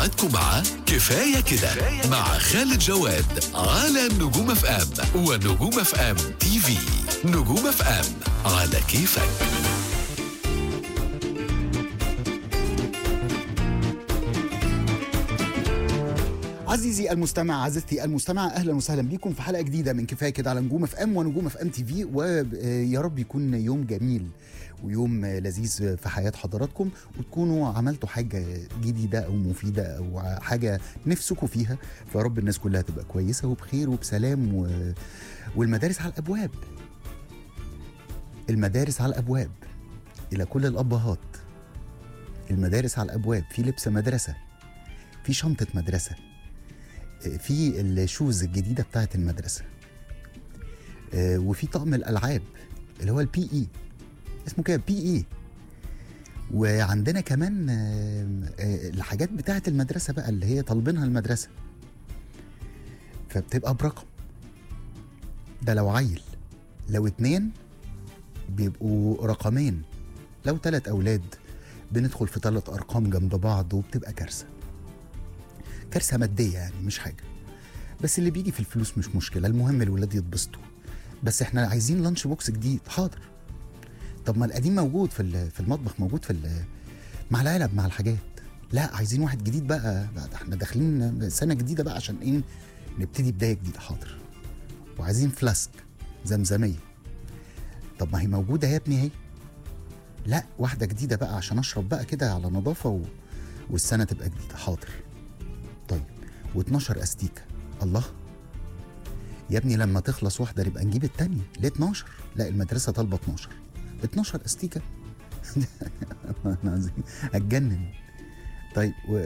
موعدكم مع كفاية كده مع خالد جواد على نجوم اف ام ونجوم اف ام تي في نجوم اف ام على كيفك عزيزي المستمع عزيزتي المستمع اهلا وسهلا بكم في حلقه جديده من كفايه كده على نجوم اف ام ونجوم اف ام تي في ويا رب يكون يوم جميل ويوم لذيذ في حياه حضراتكم وتكونوا عملتوا حاجه جديده او مفيده او حاجه نفسكم فيها فيا رب الناس كلها تبقى كويسه وبخير وبسلام و... والمدارس على الابواب المدارس على الابواب الى كل الابهات المدارس على الابواب في لبس مدرسه في شنطه مدرسه في الشوز الجديده بتاعت المدرسه آه، وفي طقم الالعاب اللي هو البي اي اسمه كده بي اي وعندنا كمان آه، آه، الحاجات بتاعت المدرسه بقى اللي هي طالبينها المدرسه فبتبقى برقم ده لو عيل لو اتنين بيبقوا رقمين لو تلات اولاد بندخل في تلات ارقام جنب بعض وبتبقى كارثه كارثه ماديه يعني مش حاجه بس اللي بيجي في الفلوس مش مشكله المهم الولاد يتبسطوا بس احنا عايزين لانش بوكس جديد حاضر طب ما القديم موجود في ال- في المطبخ موجود في ال- مع العلب مع الحاجات لا عايزين واحد جديد بقى بقى احنا داخلين سنه جديده بقى عشان ايه نبتدي بدايه جديده حاضر وعايزين فلاسك زمزميه طب ما هي موجوده يا ابني اهي لا واحده جديده بقى عشان اشرب بقى كده على نظافه و... والسنه تبقى جديده حاضر طيب و12 استيكه الله يا ابني لما تخلص واحده نبقى نجيب التانية ليه 12 لا المدرسه طالبه 12 12 استيكه أنا عظيم. اتجنن طيب و...